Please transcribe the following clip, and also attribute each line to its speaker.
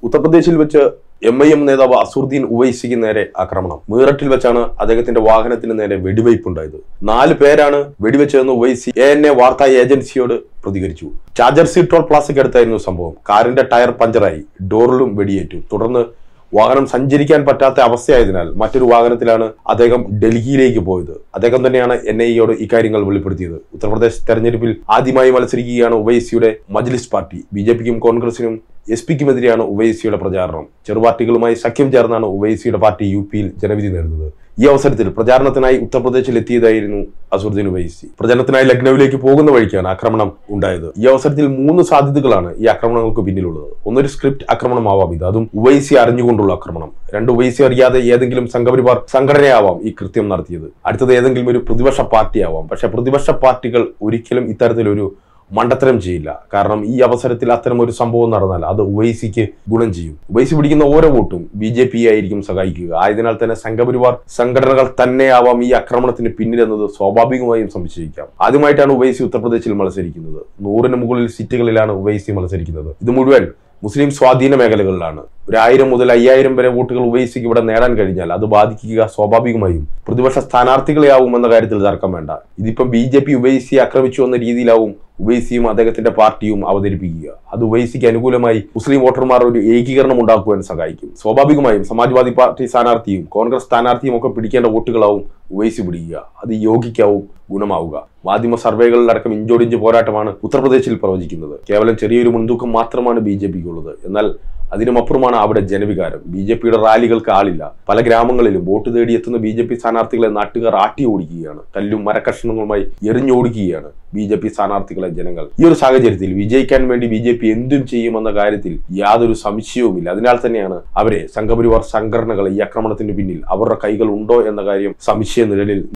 Speaker 1: ഉത്തർപ്രദേശിൽ വെച്ച് M I M നേതാവ് അസുറുദ്ദീൻ ഉവൈസിക്ക് നേരെ ആക്രമണം മീററ്റിൽ വെച്ചാണ് അദ്ദേഹത്തിന്റെ വാഹനത്തിന് നേരെ വെടിവയ്പുണ്ടായത് നാല് പേരാണ് വെടിവെച്ചതെന്ന് ഉവൈസി എ എൻ എ വാർത്താ ഏജൻസിയോട് പ്രതികരിച്ചു ചാർജർ സി ടോൾ പ്ലാസയ്ക്ക് അടുത്തായിരുന്നു സംഭവം കാറിന്റെ ടയർ പഞ്ചറായി ഡോറിലും വെടിയേറ്റു തുടർന്ന് വാഹനം സഞ്ചരിക്കാൻ പറ്റാത്ത അവസ്ഥയായതിനാൽ മറ്റൊരു വാഹനത്തിലാണ് അദ്ദേഹം ഡൽഹിയിലേക്ക് പോയത് അദ്ദേഹം തന്നെയാണ് എൻ ഐ എയോട് ഇക്കാര്യങ്ങൾ വെളിപ്പെടുത്തിയത് ഉത്തർപ്രദേശ് തെരഞ്ഞെടുപ്പിൽ ആദ്യമായി മത്സരിക്കുകയാണ് ഉവൈസിയുടെ മജ്ലിസ് പാർട്ടി ബി ജെ പിക്കും കോൺഗ്രസിനും എസ് പിക്കുമെതിരെയാണ് ഉവൈസിയുടെ പ്രചാരണം ചെറുപാർട്ടികളുമായി സഖ്യം ചേർന്നാണ് ഉവൈസിയുടെ പാർട്ടി യു പിയിൽ ജനവിധി നേടുന്നത് ഈ അവസരത്തിൽ പ്രചാരണത്തിനായി ഉത്തർപ്രദേശിൽ എത്തിയതായിരുന്നു അസുറുദ്ദീൻ ഉവൈസി പ്രചാരണത്തിനായി ലക്നൌവിലേക്ക് പോകുന്ന വഴിക്കാണ് ആക്രമണം ഉണ്ടായത് ഈ അവസരത്തിൽ മൂന്ന് സാധ്യതകളാണ് ഈ ആക്രമണങ്ങൾക്ക് പിന്നിലുള്ളത് ഒന്നൊരു സ്ക്രിപ്റ്റ് ആക്രമണമാവാം ഇത് അതും ഉവൈസി അറിഞ്ഞുകൊണ്ടുള്ള ആക്രമണം രണ്ട് ഉവൈസി അറിയാതെ ഏതെങ്കിലും സംഘപരിവാർ സംഘടനയാവാം ഈ കൃത്യം നടത്തിയത് അടുത്തത് ഏതെങ്കിലും ഒരു പ്രതിപക്ഷ പാർട്ടിയാവാം പക്ഷെ പ്രതിപക്ഷ പാർട്ടികൾ ഒരിക്കലും ഇത്തരത്തിലൊരു മണ്ടത്തരം ചെയ്യില്ല കാരണം ഈ അവസരത്തിൽ അത്തരം ഒരു സംഭവം നടന്നാൽ അത് ഉവൈസിക്ക് ഗുണം ചെയ്യും ഉവൈസി പിടിക്കുന്ന ഓരോ വോട്ടും ബി ജെ പി ആയിരിക്കും സഹായിക്കുക ആയതിനാൽ തന്നെ സംഘപരിവാർ സംഘടനകൾ തന്നെയാവാം ഈ ആക്രമണത്തിന് പിന്നിലെന്നത് സ്വാഭാവികമായും സംശയിക്കാം ആദ്യമായിട്ടാണ് ഉവൈസി ഉത്തർപ്രദേശിൽ മത്സരിക്കുന്നത് നൂറിന് മുകളിൽ സീറ്റുകളിലാണ് ഉവൈസി മത്സരിക്കുന്നത് ഇത് മുഴുവൻ മുസ്ലിം സ്വാധീന മേഖലകളിലാണ് ഒരു ആയിരം മുതൽ അയ്യായിരം വരെ വോട്ടുകൾ ഉവൈസിക്ക് ഇവിടെ നേടാൻ കഴിഞ്ഞാൽ അത് ബാധിക്കുക സ്വാഭാവികമായും പ്രതിപക്ഷ സ്ഥാനാർത്ഥികളെയാവും എന്ന കാര്യത്തിൽ തർക്കം വേണ്ട ഇതിപ്പം ബി ജെ പി ഉവൈസിയെ ആക്രമിച്ചു എന്ന രീതിയിലാവും ഉവൈസിയും അദ്ദേഹത്തിന്റെ പാർട്ടിയും അവതരിപ്പിക്കുക അത് ഉവൈസിക്ക് അനുകൂലമായി മുസ്ലിം വോട്ടർമാർ ഒരു ഏകീകരണം ഉണ്ടാക്കുവാൻ സഹായിക്കും സ്വാഭാവികമായും സമാജ്വാദി പാർട്ടി സ്ഥാനാർത്ഥിയും കോൺഗ്രസ് സ്ഥാനാർത്ഥിയും ഒക്കെ പിടിക്കേണ്ട വോട്ടുകളാവും ഉവൈസി പിടിക്കുക അത് യോഗിക്കാവും ഗുണമാവുക മാധ്യമ സർവേകളിലടക്കം ഇഞ്ചോടിഞ്ച് പോരാട്ടമാണ് ഉത്തർപ്രദേശിൽ പ്രവചിക്കുന്നത് കേവലം ചെറിയൊരു മുൻതൂക്കം മാത്രമാണ് ബി ജെ പിക്കുള്ളത് എന്നാൽ അതിനുമപ്പുറമാണ് അവിടെ ജനവികാരം ബി ജെ പിയുടെ റാലികൾക്ക് ആളില്ല പല ഗ്രാമങ്ങളിലും വോട്ട് തേടിയെത്തുന്ന ബി ജെ പി സ്ഥാനാർത്ഥികളെ നാട്ടുകാർ ആട്ടി ഓടിക്കുകയാണ് കല്ലും മരക്കഷ്ണങ്ങളുമായി എറിഞ്ഞോടിക്കുകയാണ് ബി ജെ പി സ്ഥാനാർത്ഥികളെ ജനങ്ങൾ ഈ ഒരു സാഹചര്യത്തിൽ വിജയിക്കാൻ വേണ്ടി ബി ജെ പി എന്തും ചെയ്യുമെന്ന കാര്യത്തിൽ യാതൊരു സംശയവുമില്ല അതിനാൽ തന്നെയാണ് അവരെ സംഘപരിവാർ സംഘടനകൾ ഈ ആക്രമണത്തിന് പിന്നിൽ അവരുടെ കൈകൾ ഉണ്ടോ എന്ന കാര്യം സംശയ നിഴലിൽ